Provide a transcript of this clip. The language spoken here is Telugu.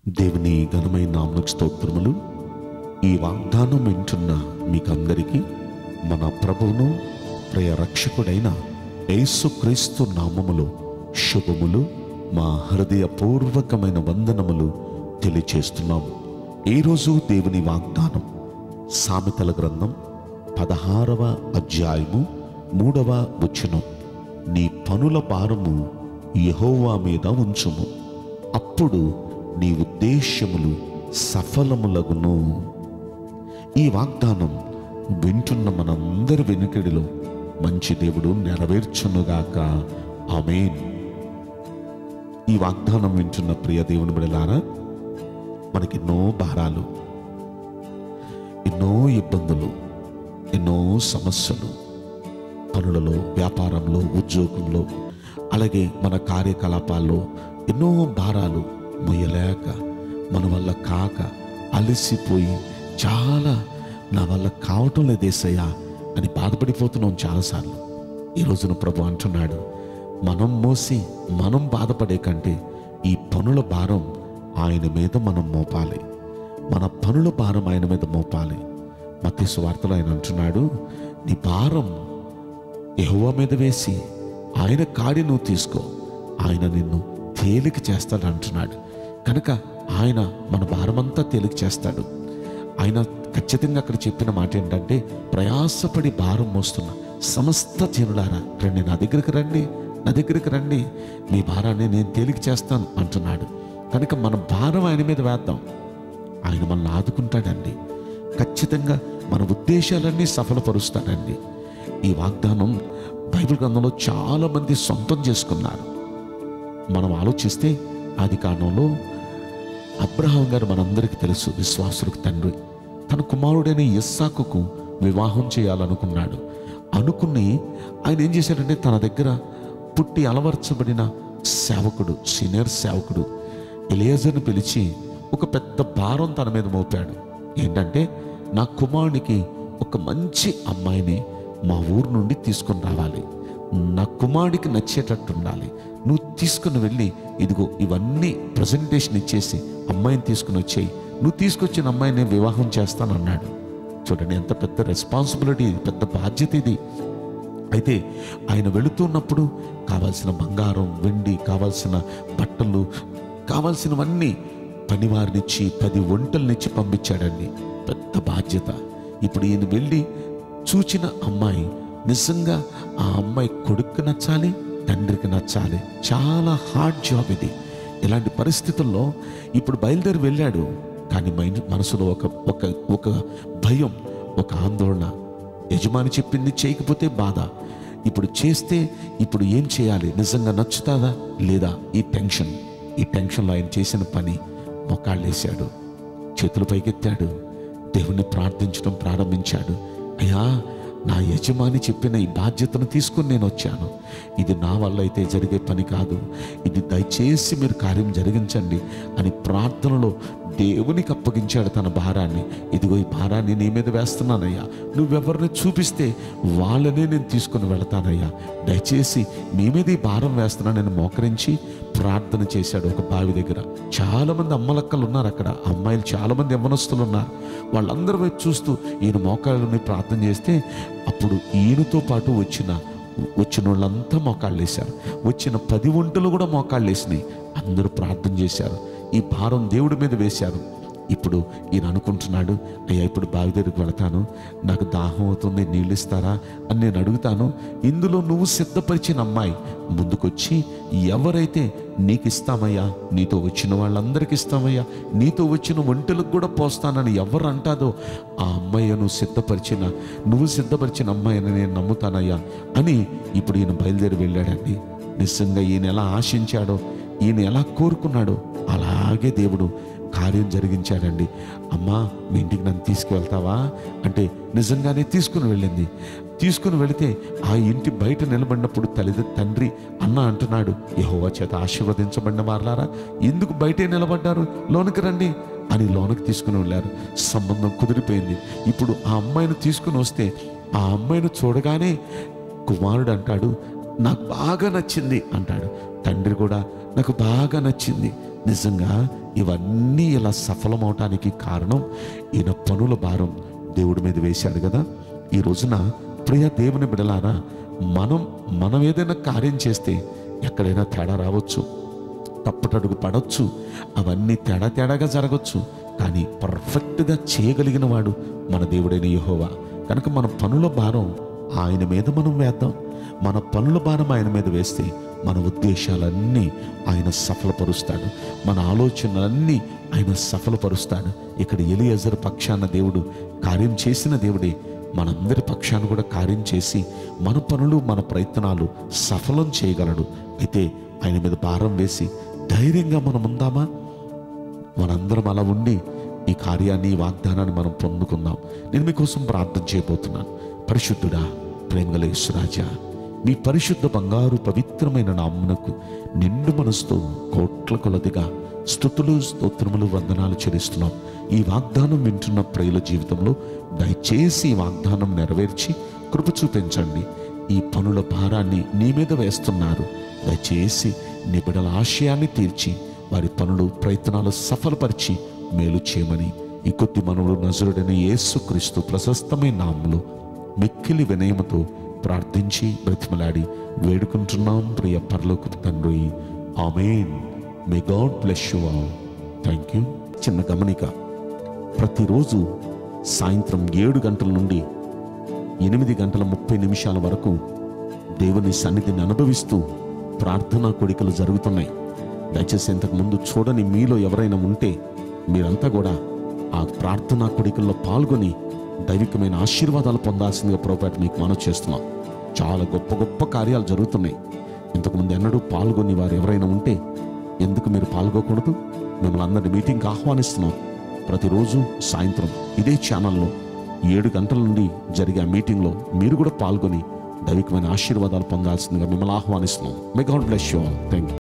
దేవుని ఘనమైన నామకు స్తోత్రములు ఈ వాగ్దానం వింటున్న మీకందరికీ మన ప్రభువును ప్రియ రక్షకుడైన యేసుక్రీస్తు నామములో శుభములు మా హృదయపూర్వకమైన వందనములు తెలియచేస్తున్నాం ఈరోజు దేవుని వాగ్దానం సామెతల గ్రంథం పదహారవ అధ్యాయము మూడవ వచనం నీ పనుల భారము యెహోవా మీద ఉంచుము అప్పుడు నీ ఉద్దేశ్యములు సఫలములగును ఈ వాగ్దానం వింటున్న మనందరి వెనుకడిలో మంచి దేవుడు నెరవేర్చునుగాక ఆమేన్ ఈ వాగ్దానం వింటున్న ప్రియ దేవుని బిడలారా మనకి ఎన్నో భారాలు ఎన్నో ఇబ్బందులు ఎన్నో సమస్యలు పనులలో వ్యాపారంలో ఉద్యోగంలో అలాగే మన కార్యకలాపాల్లో ఎన్నో భారాలు మొయ్యలేక మన వల్ల కాక అలసిపోయి చాలా నా వల్ల కావటం లేదేసయ్యా అని బాధపడిపోతున్నాం చాలాసార్లు ఈ రోజున ప్రభు అంటున్నాడు మనం మోసి మనం బాధపడే కంటే ఈ పనుల భారం ఆయన మీద మనం మోపాలి మన పనుల భారం ఆయన మీద మోపాలి మత్తి వార్తలో ఆయన అంటున్నాడు నీ భారం యెహోవా మీద వేసి ఆయన కాడి నువ్వు తీసుకో ఆయన నిన్ను తేలిక చేస్తాడు అంటున్నాడు కనుక ఆయన మన భారమంతా తేలిక చేస్తాడు ఆయన ఖచ్చితంగా అక్కడ చెప్పిన మాట ఏంటంటే ప్రయాసపడి భారం మోస్తున్న సమస్త జనులారా రండి నా దగ్గరికి రండి నా దగ్గరికి రండి మీ భారాన్ని నేను తేలిక చేస్తాను అంటున్నాడు కనుక మన భారం ఆయన మీద వేద్దాం ఆయన మనల్ని ఆదుకుంటాడండి ఖచ్చితంగా మన ఉద్దేశాలన్నీ సఫలపరుస్తాడండి ఈ వాగ్దానం బైబిల్ గ్రంథంలో చాలా మంది సొంతం చేసుకున్నారు మనం ఆలోచిస్తే ఆది కాలంలో అబ్రహాం గారు మనందరికీ తెలుసు విశ్వాసులకు తండ్రి తన కుమారుడైన ఇస్సాకుకు వివాహం చేయాలనుకున్నాడు అనుకుని ఆయన ఏం చేశాడంటే తన దగ్గర పుట్టి అలవర్చబడిన సేవకుడు సీనియర్ సేవకుడు ఎలియజర్ని పిలిచి ఒక పెద్ద భారం తన మీద మోపాడు ఏంటంటే నా కుమారునికి ఒక మంచి అమ్మాయిని మా ఊరు నుండి తీసుకొని రావాలి నా కుమారుడికి నచ్చేటట్టు ఉండాలి నువ్వు తీసుకుని వెళ్ళి ఇదిగో ఇవన్నీ ప్రజెంటేషన్ ఇచ్చేసి అమ్మాయిని తీసుకుని వచ్చేయి నువ్వు తీసుకొచ్చిన అమ్మాయిని వివాహం చేస్తానన్నాడు చూడండి ఎంత పెద్ద రెస్పాన్సిబిలిటీ పెద్ద బాధ్యత ఇది అయితే ఆయన వెళుతున్నప్పుడు కావాల్సిన బంగారం వెండి కావాల్సిన బట్టలు కావాల్సినవన్నీ పనివారినిచ్చి పది వంటలనిచ్చి పంపించాడండి పెద్ద బాధ్యత ఇప్పుడు ఈయన వెళ్ళి చూచిన అమ్మాయి నిజంగా ఆ అమ్మాయి కొడుకు నచ్చాలి తండ్రికి నచ్చాలి చాలా హార్డ్ జాబ్ ఇది ఇలాంటి పరిస్థితుల్లో ఇప్పుడు బయలుదేరి వెళ్ళాడు కానీ మైండ్ మనసులో ఒక ఒక ఒక భయం ఒక ఆందోళన యజమాని చెప్పింది చేయకపోతే బాధ ఇప్పుడు చేస్తే ఇప్పుడు ఏం చేయాలి నిజంగా నచ్చుతాదా లేదా ఈ టెన్షన్ ఈ టెన్షన్లో ఆయన చేసిన పని మొక్కాళ్ళేశాడు చేతులు పైకెత్తాడు దేవుణ్ణి ప్రార్థించడం ప్రారంభించాడు అయ్యా నా యజమాని చెప్పిన ఈ బాధ్యతను తీసుకుని నేను వచ్చాను ఇది నా వల్ల అయితే జరిగే పని కాదు ఇది దయచేసి మీరు కార్యం జరిగించండి అని ప్రార్థనలో దేవునికి అప్పగించాడు తన భారాన్ని ఇదిగో ఈ భారాన్ని నీ మీద వేస్తున్నానయ్యా నువ్వెవరిని చూపిస్తే వాళ్ళనే నేను తీసుకుని వెళతానయ్యా దయచేసి మీ మీద ఈ భారం వేస్తున్నా నేను మోకరించి ప్రార్థన చేశాడు ఒక బావి దగ్గర చాలా మంది అమ్మలక్కలు ఉన్నారు అక్కడ అమ్మాయిలు చాలా మంది యవ్వనస్తులు ఉన్నారు వాళ్ళందరూ వైపు చూస్తూ ఈయన మోకాళ్ళని ప్రార్థన చేస్తే అప్పుడు ఈయనతో పాటు వచ్చిన వచ్చిన వాళ్ళంతా మోకాళ్ళు వేశారు వచ్చిన పది వంటలు కూడా మోకాళ్ళు వేసినాయి అందరూ ప్రార్థన చేశారు ఈ భారం దేవుడి మీద వేశారు ఇప్పుడు ఈయన అనుకుంటున్నాడు అయ్యా ఇప్పుడు బావి దగ్గరికి వెళతాను నాకు దాహం అవుతుంది నీళ్ళు ఇస్తారా అని నేను అడుగుతాను ఇందులో నువ్వు సిద్ధపరిచిన అమ్మాయి ముందుకొచ్చి ఎవరైతే నీకు ఇస్తామయ్యా నీతో వచ్చిన వాళ్ళందరికీ ఇస్తామయ్యా నీతో వచ్చిన ఒంటెలకు కూడా పోస్తానని ఎవరు అంటాదో ఆ అమ్మాయి నువ్వు సిద్ధపరిచిన నువ్వు సిద్ధపరిచిన అమ్మాయిని నేను నమ్ముతానయ్యా అని ఇప్పుడు ఈయన బయలుదేరి వెళ్ళాడండి నిజంగా ఈయన ఎలా ఆశించాడో ఈయన ఎలా కోరుకున్నాడో అలాగే దేవుడు కార్యం జరిగించాడండి అమ్మా మీ ఇంటికి నన్ను తీసుకువెళ్తావా అంటే నిజంగానే తీసుకుని వెళ్ళింది తీసుకుని వెళితే ఆ ఇంటి బయట నిలబడినప్పుడు తల్లి తండ్రి అన్న అంటున్నాడు యహోవా చేత ఆశీర్వదించబడిన వారలారా ఎందుకు బయటే నిలబడ్డారు లోనికి రండి అని లోనికి తీసుకుని వెళ్ళారు సంబంధం కుదిరిపోయింది ఇప్పుడు ఆ అమ్మాయిని తీసుకుని వస్తే ఆ అమ్మాయిని చూడగానే కుమారుడు అంటాడు నాకు బాగా నచ్చింది అంటాడు తండ్రి కూడా నాకు బాగా నచ్చింది నిజంగా ఇవన్నీ ఇలా సఫలమవటానికి కారణం ఈయన పనుల భారం దేవుడి మీద వేశాడు కదా ఈ రోజున ప్రియ దేవుని బిడలారా మనం మనం ఏదైనా కార్యం చేస్తే ఎక్కడైనా తేడా రావచ్చు తప్పటడుగు పడవచ్చు అవన్నీ తేడా తేడాగా జరగచ్చు కానీ పర్ఫెక్ట్గా చేయగలిగిన వాడు మన దేవుడైన యెహోవా కనుక మన పనుల భారం ఆయన మీద మనం వేద్దాం మన పనుల భారం ఆయన మీద వేస్తే మన ఉద్దేశాలన్నీ ఆయన సఫలపరుస్తాడు మన ఆలోచనలన్నీ ఆయన సఫలపరుస్తాడు ఇక్కడ ఎలియజర్ పక్షాన దేవుడు కార్యం చేసిన దేవుడే మనందరి పక్షాన కూడా కార్యం చేసి మన పనులు మన ప్రయత్నాలు సఫలం చేయగలడు అయితే ఆయన మీద భారం వేసి ధైర్యంగా మనం ఉందామా మనందరం అలా ఉండి ఈ కార్యాన్ని ఈ వాగ్దానాన్ని మనం పొందుకుందాం నేను మీకోసం ప్రార్థన చేయబోతున్నాను పరిశుద్ధుడా ప్రేమగల యేసురాజా మీ పరిశుద్ధ బంగారు పవిత్రమైన నామ్మునకు నిండు మనసుతో కోట్ల కొలదిగా స్థుతులు స్తోత్రములు వందనాలు చెల్లిస్తున్నాం ఈ వాగ్దానం వింటున్న ప్రియుల జీవితంలో దయచేసి ఈ వాగ్దానం నెరవేర్చి కృప చూపించండి ఈ పనుల భారాన్ని నీ మీద వేస్తున్నారు దయచేసి నీ బిడ్డల ఆశయాన్ని తీర్చి వారి పనులు ప్రయత్నాలు సఫలపరిచి మేలు చేయమని ఈ కొద్ది మనవుడు నజరుడైన యేసుక్రీస్తు ప్రశస్తమైన నామములో మిక్కిలి వినయముతో ప్రార్థించి బ్రతిమలాడి వేడుకుంటున్నాం ప్రియ పరలోక తండ్రి amen may God bless you all thank you చిన్న గమనిక ప్రతిరోజు సాయంత్రం ఏడు గంటల నుండి ఎనిమిది గంటల ముప్పై నిమిషాల వరకు దేవుని సన్నిధిని అనుభవిస్తూ ప్రార్థనా కోడికలు జరుగుతున్నాయి దయచేసి ఇంతకు ముందు చూడని మీలో ఎవరైనా ఉంటే మీరంతా కూడా ఆ ప్రార్థనా కోడికల్లో పాల్గొని దైవికమైన ఆశీర్వాదాలు పొందాల్సిందిగా ప్రోపేట మీకు మనవి చేస్తున్నాం చాలా గొప్ప గొప్ప కార్యాలు జరుగుతున్నాయి ఇంతకుముందు ఎన్నడూ పాల్గొని వారు ఎవరైనా ఉంటే ఎందుకు మీరు పాల్గొకూడదు మిమ్మల్ని అందరినీ మీటింగ్కి ఆహ్వానిస్తున్నాం ప్రతిరోజు సాయంత్రం ఇదే ఛానల్లో ఏడు గంటల నుండి జరిగే ఆ మీటింగ్లో మీరు కూడా పాల్గొని దైవికమైన ఆశీర్వాదాలు పొందాల్సిందిగా మిమ్మల్ని ఆహ్వానిస్తున్నాం may God bless you all thank you